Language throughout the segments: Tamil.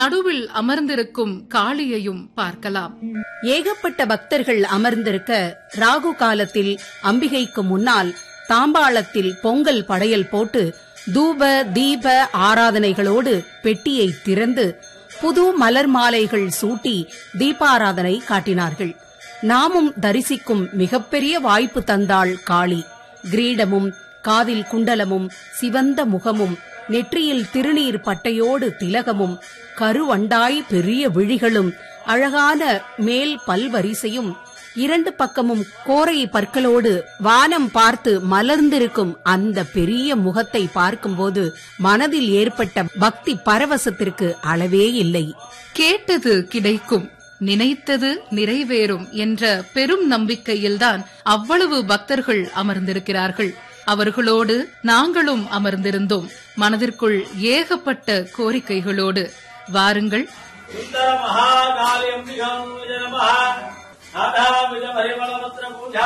நடுவில் அமர்ந்திருக்கும் காளியையும் பார்க்கலாம் ஏகப்பட்ட பக்தர்கள் அமர்ந்திருக்க ராகு காலத்தில் அம்பிகைக்கு முன்னால் தாம்பாளத்தில் பொங்கல் படையல் போட்டு தூப தீப ஆராதனைகளோடு பெட்டியை திறந்து புது மலர் மாலைகள் சூட்டி தீபாராதனை காட்டினார்கள் நாமும் தரிசிக்கும் மிகப்பெரிய வாய்ப்பு தந்தாள் காளி கிரீடமும் காதில் குண்டலமும் சிவந்த முகமும் நெற்றியில் திருநீர் பட்டையோடு திலகமும் கருவண்டாய் பெரிய விழிகளும் அழகான மேல் பல்வரிசையும் இரண்டு பக்கமும் கோரை பற்களோடு வானம் பார்த்து மலர்ந்திருக்கும் அந்த பெரிய முகத்தை பார்க்கும்போது மனதில் ஏற்பட்ட பக்தி பரவசத்திற்கு அளவே இல்லை கேட்டது கிடைக்கும் நினைத்தது நிறைவேறும் என்ற பெரும் நம்பிக்கையில்தான் அவ்வளவு பக்தர்கள் அமர்ந்திருக்கிறார்கள் அவர்களோடு நாங்களும் அமர்ந்திருந்தோம் மனதிற்குள் ஏகப்பட்ட கோரிக்கைகளோடு வாருங்கள் சுந்தர மகாகாலியம்பிகம் நம நாதாவித பரிமளபத்திர பூஜா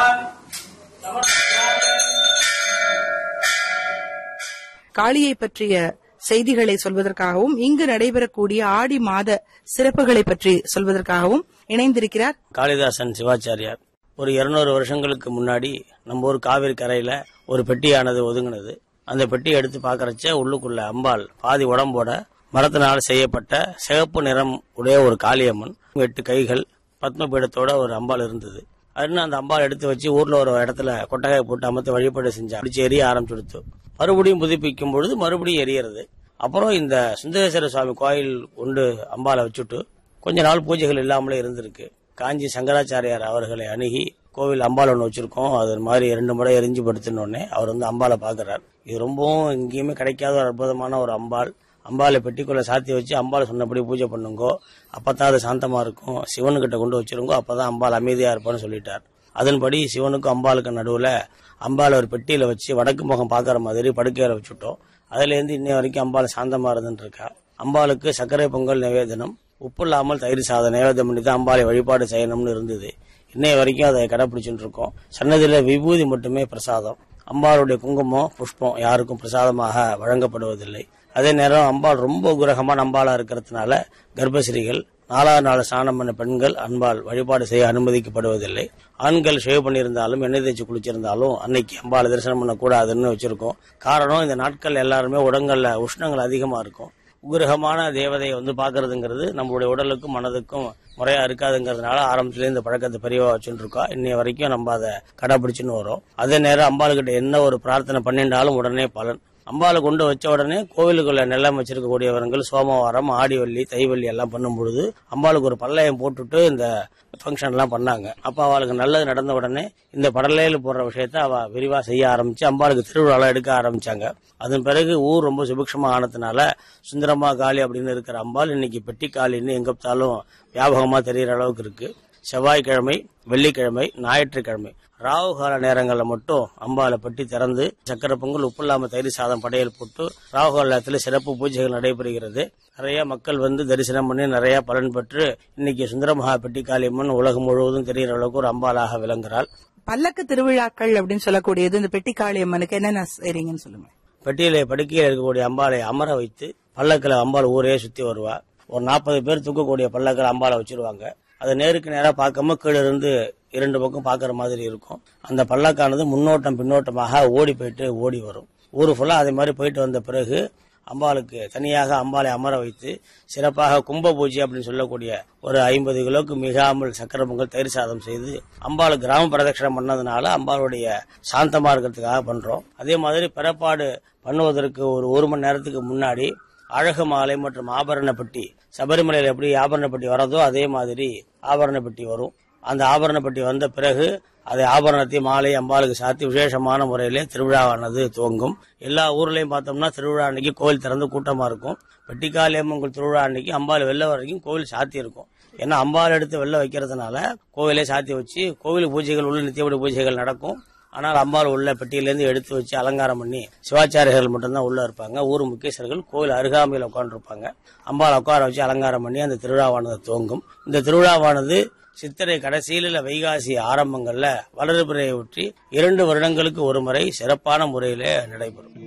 காளியை பற்றிய செய்திகளை சொல்வதற்காகவும் இங்கு நடைபெறக்கூடிய ஆடி மாத சிறப்புகளை பற்றி சொல்வதற்காகவும் இணைந்திருக்கிறார் காளிதாசன் சிவாச்சாரியார் ஒரு இருநூறு வருஷங்களுக்கு முன்னாடி நம்ம ஊர் காவிரி கரையில ஒரு பெட்டியானது ஒதுங்கினது அந்த பெட்டியை எடுத்து பார்க்கறச்ச உள்ளுக்குள்ள அம்பாள் பாதி உடம்போட மரத்தினால் செய்யப்பட்ட சிகப்பு நிறம் உடைய ஒரு காளியம்மன் எட்டு கைகள் பத்மபீடத்தோட ஒரு அம்பாள் இருந்தது அதுன்னு அந்த அம்பாள் எடுத்து வச்சு ஊர்ல ஒரு இடத்துல கொட்டகையை போட்டு அமர்த்து வழிபாடு செஞ்சா அடிச்சு எரிய ஆரம்பிச்சுடுத்து மறுபடியும் புதுப்பிக்கும் பொழுது மறுபடியும் எரியறது அப்புறம் இந்த சுந்தரேஸ்வர சுவாமி கோயில் கொண்டு அம்பாளை வச்சுட்டு கொஞ்ச நாள் பூஜைகள் இல்லாமலே இருந்திருக்கு காஞ்சி சங்கராச்சாரியார் அவர்களை அணுகி கோவில் அம்பாள் ஒன்று வச்சிருக்கோம் அது மாதிரி இரண்டு முறை எரிஞ்சு படுத்தினோடனே அவர் வந்து அம்பாளை பார்க்கறார் இது ரொம்பவும் எங்கேயுமே கிடைக்காத ஒரு அற்புதமான ஒரு அம்பாள் அம்பாளை பெட்டிக்குள்ள சாத்தி வச்சு அம்பாள் சொன்னபடி பூஜை பண்ணுங்கோ அப்பதான் அது சாந்தமா இருக்கும் சிவனுக்கிட்ட கொண்டு வச்சிருங்கோ அப்பதான் அம்பாள் அமைதியா இருப்பான்னு சொல்லிட்டார் அதன்படி சிவனுக்கும் அம்பாளுக்கும் நடுவுல அம்பாளை ஒரு பெட்டியில வச்சு வடக்கு முகம் பார்க்கற மாதிரி படுக்கையில வச்சுட்டோம் அதுல இருந்து இன்னை வரைக்கும் அம்பாள் சாந்தமா இருந்துட்டு இருக்கா அம்பாளுக்கு சர்க்கரை பொங்கல் நிவேதனம் உப்பு இல்லாமல் தயிர் சாதம் நிவேதனம் பண்ணி தான் அம்பாளை வழிபாடு செய்யணும்னு இருந்தது இன்னைய வரைக்கும் அதை கடைபிடிச்சுட்டு இருக்கோம் சன்னதியில விபூதி மட்டுமே பிரசாதம் அம்பாளுடைய குங்குமம் புஷ்பம் யாருக்கும் பிரசாதமாக வழங்கப்படுவதில்லை அதே நேரம் அம்பாள் ரொம்ப உகிரகமான அம்பாளா இருக்கிறதுனால கர்ப்பஸ்ரீகள் நாலாவது நாள் ஸ்நானம் பண்ண பெண்கள் அன்பால் வழிபாடு செய்ய அனுமதிக்கப்படுவதில்லை ஆண்கள் ஷேவ் பண்ணியிருந்தாலும் எண்ணெய் தேய்ச்சி குளிச்சிருந்தாலும் அன்னைக்கு அம்பாளை தரிசனம் பண்ணக்கூடாதுன்னு வச்சிருக்கோம் காரணம் இந்த நாட்கள் எல்லாருமே உடங்கள்ல உஷ்ணங்கள் அதிகமா இருக்கும் உகிரகமான தேவதையை வந்து பாக்குறதுங்கிறது நம்மளுடைய உடலுக்கும் மனதுக்கும் முறையா இருக்காதுங்கிறதுனால ஆரம்பத்துல இந்த பழக்கத்தை பெரியவா வச்சுட்டு இருக்கோம் இன்னைய வரைக்கும் நம்ம அதை கடைபிடிச்சுன்னு வரோம் அதே நேரம் அம்பாளுக்கிட்ட என்ன ஒரு பிரார்த்தனை பண்ணிட்டாலும் உடனே பலன் அம்பாளை கொண்டு வச்ச உடனே கோவிலுக்குள்ள நிலம் வச்சிருக்கக்கூடியவர்கள் சோமவாரம் ஆடிவள்ளி தைவள்ளி எல்லாம் பண்ணும் பொழுது அம்பாளுக்கு ஒரு பல்லயம் போட்டுட்டு இந்த ஃபங்க்ஷன் எல்லாம் பண்ணாங்க அப்ப அவளுக்கு நல்லது நடந்த உடனே இந்த படலையில போடுற விஷயத்த அவ விரிவா செய்ய ஆரம்பிச்சு அம்பாளுக்கு திருவிழாலாம் எடுக்க ஆரம்பிச்சாங்க அதன் பிறகு ஊர் ரொம்ப சுபிக்ஷமா ஆனதுனால சுந்தரமா காளி அப்படின்னு இருக்கிற அம்பாள் இன்னைக்கு பெட்டி காளின்னு எங்கப்பாலும் வியாபகமா தெரியற அளவுக்கு இருக்கு செவ்வாய்க்கிழமை வெள்ளிக்கிழமை ஞாயிற்றுக்கிழமை ராகு கால நேரங்களில் மட்டும் அம்பாலை பட்டி திறந்து சக்கரை பொங்கல் உப்பு இல்லாம தயிர் சாதம் படையல் போட்டு ராகு கால நேரத்தில் சிறப்பு பூஜைகள் நடைபெறுகிறது நிறைய மக்கள் வந்து தரிசனம் பண்ணி நிறைய பலன் பெற்று இன்னைக்கு சுந்தரமகா பெட்டி காளியம்மன் உலகம் முழுவதும் தெரிகிற அளவுக்கு ஒரு அம்பாளாக விளங்குகிறாள் பல்லக்கு திருவிழாக்கள் அப்படின்னு சொல்லக்கூடியது இந்த பெட்டிக்காளி அம்மனுக்கு என்னென்ன செய்றீங்கன்னு சொல்லுங்க பெட்டியில படுக்கையில் இருக்கக்கூடிய அம்பாளை அமர வைத்து பல்லக்கில் அம்பாள் ஊரே சுத்தி வருவா ஒரு நாற்பது பேர் தூக்கக்கூடிய பல்லக்கில் அம்பாளை வச்சிருவாங்க அதை நேருக்கு நேரா பார்க்காம கீழே இருந்து இரண்டு பக்கம் பார்க்குற மாதிரி இருக்கும் அந்த பல்லக்கானது முன்னோட்டம் பின்னோட்டமாக ஓடி போயிட்டு ஓடி வரும் ஊர் ஃபுல்லா அதே மாதிரி போயிட்டு வந்த பிறகு அம்பாளுக்கு தனியாக அம்பாளை அமர வைத்து சிறப்பாக கும்ப பூஜை அப்படின்னு சொல்லக்கூடிய ஒரு ஐம்பது கிலோக்கு மிகாமல் சக்கரை பொங்கல் தயிர் சாதம் செய்து அம்பாள் கிராம பிரதட்சணம் பண்ணதுனால அம்பாளுடைய சாந்தமா இருக்கிறதுக்காக பண்றோம் அதே மாதிரி பிறப்பாடு பண்ணுவதற்கு ஒரு ஒரு மணி நேரத்துக்கு முன்னாடி அழகு மாலை மற்றும் ஆபரண பெட்டி சபரிமலையில் எப்படி ஆபரண பெட்டி வரதோ அதே மாதிரி ஆபரண பெட்டி வரும் அந்த ஆபரண பெட்டி வந்த பிறகு அதை ஆபரணத்தை மாலை அம்பாளுக்கு சாத்தி விசேஷமான முறையிலே திருவிழாவானது துவங்கும் எல்லா ஊர்லயும் பார்த்தோம்னா திருவிழா அன்னைக்கு கோவில் திறந்து கூட்டமா இருக்கும் வெட்டிக்காளியம்மன் திருவிழா அன்னைக்கு அம்பாள் வெளில வரைக்கும் கோவில் சாத்தி இருக்கும் ஏன்னா அம்பாள் எடுத்து வெளில வைக்கிறதுனால கோவிலே சாத்தி வச்சு கோவில் பூஜைகள் உள்ள நித்தியபடி பூஜைகள் நடக்கும் ஆனால் அம்பாள் உள்ள பெட்டியிலேருந்து எடுத்து வச்சு அலங்காரம் பண்ணி சிவாச்சாரியர்கள் மட்டும்தான் உள்ள இருப்பாங்க ஊர் முக்கியஸ்தர்கள் கோவில் அருகாமையில் உட்காந்துருப்பாங்க அம்பாள் உட்கார வச்சு அலங்காரம் பண்ணி அந்த திருவிழாவானது துவங்கும் இந்த திருவிழாவானது சித்திரை கடைசியில் இல்ல வைகாசி ஆரம்பங்கள்ல வளர்பிறையை ஒற்றி இரண்டு வருடங்களுக்கு ஒரு முறை சிறப்பான முறையிலே நடைபெறும்